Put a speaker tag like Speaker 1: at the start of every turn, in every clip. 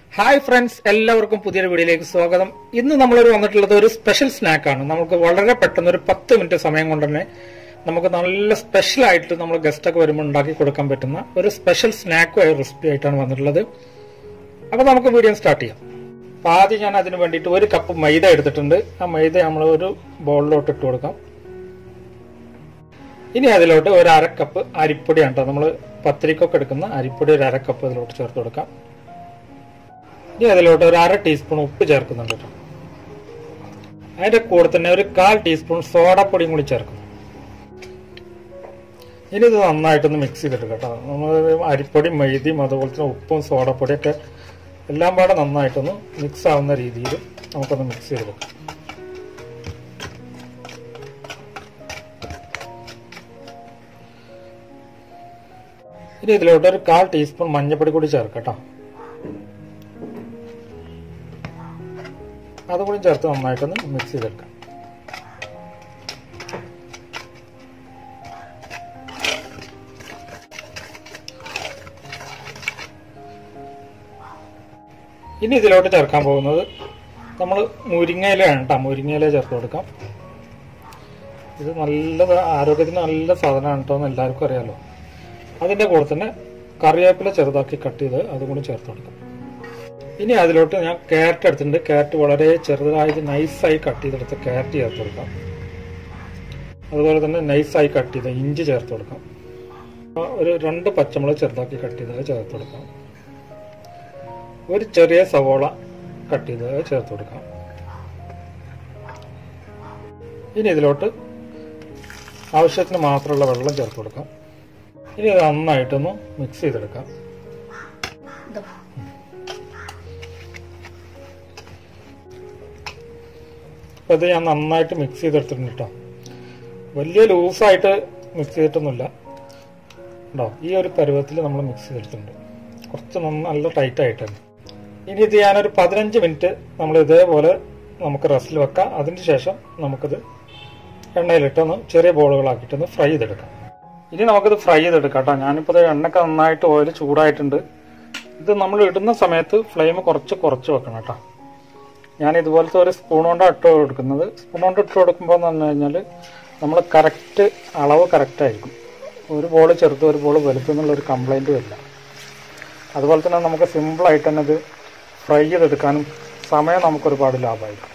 Speaker 1: hi friends എല്ലാവർക്കും പുതിയൊരു വീഡിയോയിലേക്ക് സ്വാഗതം ഇന്ന് നമ്മളൊരു വന്നിട്ടുള്ളത് ഒരു സ്പെഷ്യൽ സ്നാക്കാണ് നമുക്ക് വളരെ പെട്ടെന്ന് ഒരു പത്ത് മിനിറ്റ് സമയം കൊണ്ട് തന്നെ നമുക്ക് നല്ല സ്പെഷ്യൽ ആയിട്ട് നമ്മൾ ഗസ്റ്റ് ഒക്കെ വരുമ്പോൾ ഉണ്ടാക്കി കൊടുക്കാൻ പറ്റുന്ന ഒരു സ്പെഷ്യൽ സ്നാക്കുമായ റെസിപ്പി ആയിട്ടാണ് വന്നിട്ടുള്ളത് അപ്പൊ നമുക്ക് വീഡിയോ സ്റ്റാർട്ട് ചെയ്യാം അപ്പൊ ആദ്യം ഞാൻ അതിന് വേണ്ടിയിട്ട് ഒരു കപ്പ് മൈദ എടുത്തിട്ടുണ്ട് ആ മൈദ നമ്മൾ ഒരു ബോളിലോട്ട് ഇട്ട് കൊടുക്കാം ഇനി അതിലോട്ട് ഒരു അര കപ്പ് അരിപ്പൊടിയാണ് കേട്ടോ നമ്മൾ പത്തിരിക്കൊക്കെ എടുക്കുന്ന അരിപ്പൊടി ഒരു അര കപ്പ് അതിലോട്ട് ചേർത്ത് കൊടുക്കാം ഇനി അതിലോട്ട് ഒരു അര ടീസ്പൂൺ ഉപ്പ് ചേർക്കുന്നുണ്ട് കേട്ടോ അതിന്റെ കൂടെ തന്നെ ഒരു കാൽ ടീസ്പൂൺ സോഡാപ്പൊടിയും കൂടി ചേർക്കുന്നു ഇനി ഇത് നന്നായിട്ടൊന്ന് മിക്സ് ചെയ്തിട്ട് കേട്ടോ നമ്മൾ അരിപ്പൊടി മൈദയും അതുപോലെ തന്നെ ഉപ്പും സോഡാപ്പൊടിയൊക്കെ എല്ലാം പാടെ നന്നായിട്ടൊന്ന് മിക്സ് ആവുന്ന രീതിയിൽ നമുക്കൊന്ന് മിക്സ് ചെയ്തെടുക്കാം ഇനി ഇതിലോട്ട് ഒരു കാൽ ടീസ്പൂൺ മഞ്ഞൾപ്പൊടി കൂടി ചേർക്കാം കേട്ടോ അതുകൂടി ചേർത്ത് നന്നായിട്ടൊന്ന് മിക്സ് ചെയ്തെടുക്കാം ഇനി ഇതിലോട്ട് ചേർക്കാൻ പോകുന്നത് നമ്മൾ മുരിങ്ങയിലയാണ് കേട്ടോ മുരിങ്ങയില ചേർത്ത് കൊടുക്കാം ഇത് നല്ല ആരോഗ്യത്തിന് നല്ല സാധനമാണ് കേട്ടോ എന്ന് എല്ലാവർക്കും അറിയാലോ അതിൻ്റെ കൂടെ തന്നെ കറിവേപ്പില ചെറുതാക്കി കട്ട് ചെയ്ത് അതും കൂടി ചേർത്ത് കൊടുക്കാം ഇനി അതിലോട്ട് ഞാൻ ക്യാരറ്റ് എടുത്തിട്ടുണ്ട് ക്യാരറ്റ് വളരെ ചെറുതായിട്ട് നൈസായി കട്ട് ചെയ്തെടുത്ത് ക്യാരറ്റ് ചേർത്ത് കൊടുക്കാം അതുപോലെ തന്നെ നൈസായി കട്ട് ചെയ്ത ഇഞ്ചി ചേർത്ത് കൊടുക്കാം ഒരു രണ്ട് പച്ചമുളക് ചെറുതാക്കി കട്ട് ചെയ്തത് ചേർത്ത് കൊടുക്കാം ഒരു ചെറിയ സവോള കട്ട് ചെയ്തത് ചേർത്ത് കൊടുക്കാം ഇനി ഇതിലോട്ട് ആവശ്യത്തിന് മാത്രമുള്ള വെള്ളം ചേർത്ത് കൊടുക്കാം ഇനി ഇത് നന്നായിട്ടൊന്ന് മിക്സ് ചെയ്തെടുക്കാം അപ്പോൾ ഇത് ഞാൻ നന്നായിട്ട് മിക്സ് ചെയ്തെടുത്തിട്ടുണ്ട് കേട്ടോ വലിയ ലൂസായിട്ട് മിക്സ് ചെയ്തിട്ടൊന്നുമില്ല ഉണ്ടോ ഈ ഒരു പരുവത്തിൽ നമ്മൾ മിക്സ് ചെയ്തെടുത്തിട്ടുണ്ട് കുറച്ച് നല്ല ടൈറ്റ് ആയിട്ടാണ് ഇനി ഇത് ഞാനൊരു പതിനഞ്ച് മിനിറ്റ് നമ്മൾ ഇതേപോലെ നമുക്ക് റെസ്റ്റിൽ വെക്കാം അതിന് ശേഷം നമുക്കിത് എണ്ണയിലിട്ടൊന്ന് ചെറിയ ബോളുകളാക്കിയിട്ടൊന്ന് ഫ്രൈ ചെയ്തെടുക്കാം ഇനി നമുക്കിത് ഫ്രൈ ചെയ്തെടുക്കാം കേട്ടോ ഞാനിപ്പോൾ ഇത് എണ്ണയൊക്കെ നന്നായിട്ട് ഓയിൽ ചൂടായിട്ടുണ്ട് ഇത് നമ്മൾ ഇടുന്ന സമയത്ത് ഫ്ലെയിം കുറച്ച് കുറച്ച് വെക്കണം കേട്ടോ ഞാൻ ഇതുപോലത്തെ ഒരു സ്പൂൺ കൊണ്ട് ഇട്ട് കൊടുക്കുന്നത് സ്പൂൺ കൊണ്ട് ഇട്ട് കൊടുക്കുമ്പോൾ എന്ന് പറഞ്ഞു കഴിഞ്ഞാൽ നമ്മൾ കറക്റ്റ് അളവ് കറക്റ്റ് ആയിരിക്കും ഒരു ബോൾ ചെറുത് ഒരു ബോൾ വലുത് എന്നുള്ളൊരു കംപ്ലൈൻറ്റ് വരില്ല അതുപോലെ തന്നെ നമുക്ക് സിമ്പിളായിട്ട് തന്നെ ഇത് ഫ്രൈ ചെയ്തെടുക്കാനും സമയം നമുക്കൊരുപാട് ലാഭമായിരിക്കും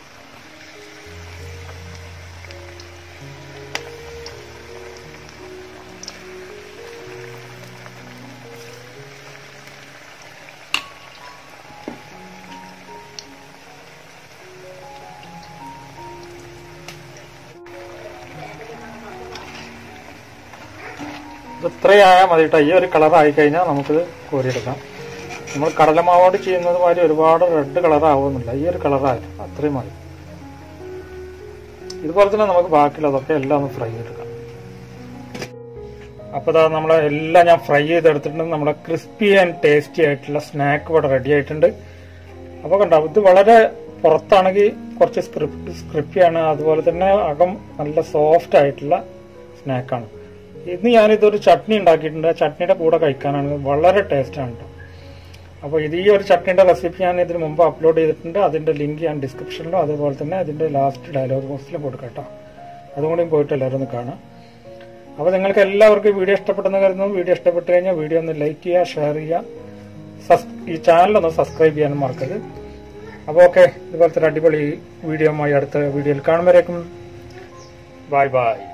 Speaker 1: ഇത് ഇത്രയായാൽ മതി കേട്ടോ ഈ ഒരു കളർ ആയി കഴിഞ്ഞാൽ നമുക്കിത് കോരിയെടുക്കാം നമ്മൾ കടലമാവോട് ചെയ്യുന്നത് മാതിരി ഒരുപാട് റെഡ് കളർ ആവുന്നില്ല ഈ ഒരു കളറായി അത്രയും മതി ഇതുപോലെ തന്നെ നമുക്ക് ബാക്കിയുള്ളതൊക്കെ എല്ലാം ഒന്ന് ഫ്രൈ ചെയ്തെടുക്കാം അപ്പോൾ ഇതാ നമ്മളെ എല്ലാം ഞാൻ ഫ്രൈ ചെയ്തെടുത്തിട്ടുണ്ട് നമ്മുടെ ക്രിസ്പി ആൻഡ് ടേസ്റ്റി ആയിട്ടുള്ള സ്നാക്ക് ഇവിടെ റെഡി ആയിട്ടുണ്ട് അപ്പോൾ കണ്ടോ ഇത് വളരെ പുറത്താണെങ്കിൽ കുറച്ച് സ്ക്രിപ്റ്റ് സ്ക്രിപ്പിയാണ് അതുപോലെ തന്നെ അകം നല്ല സോഫ്റ്റ് ആയിട്ടുള്ള സ്നാക്കാണ് ഇന്ന് ഞാനിതൊരു ചട്നി ഉണ്ടാക്കിയിട്ടുണ്ട് ആ ചട്നിയുടെ കൂടെ കഴിക്കാനാണ് വളരെ ടേസ്റ്റാണ് കേട്ടോ അപ്പോൾ ഇത് ഈ ഒരു ചട്നിയുടെ റെസിപ്പി ഞാൻ ഇതിന് മുമ്പ് അപ്ലോഡ് ചെയ്തിട്ടുണ്ട് അതിൻ്റെ ലിങ്ക് ഞാൻ ഡിസ്ക്രിപ്ഷനിലും അതുപോലെ തന്നെ അതിൻ്റെ ലാസ്റ്റ് ഡയലോഗ് ബോക്സിലും കൊടുക്കാം കേട്ടോ അതുകൂടി പോയിട്ട് എല്ലാവരും ഒന്ന് കാണാം അപ്പോൾ നിങ്ങൾക്ക് എല്ലാവർക്കും വീഡിയോ ഇഷ്ടപ്പെട്ടെന്ന് കരുതുന്നു വീഡിയോ ഇഷ്ടപ്പെട്ട് കഴിഞ്ഞാൽ വീഡിയോ ഒന്ന് ലൈക്ക് ചെയ്യുക ഷെയർ ചെയ്യുക ഈ ചാനലൊന്ന് സബ്സ്ക്രൈബ് ചെയ്യാനും മറക്കരുത് അപ്പോൾ ഓക്കെ ഇതുപോലത്തെ ഒരു അടിപൊളി വീഡിയോയുമായി അടുത്ത വീഡിയോയിൽ കാണുമ്പോഴേക്കും ബൈ ബൈ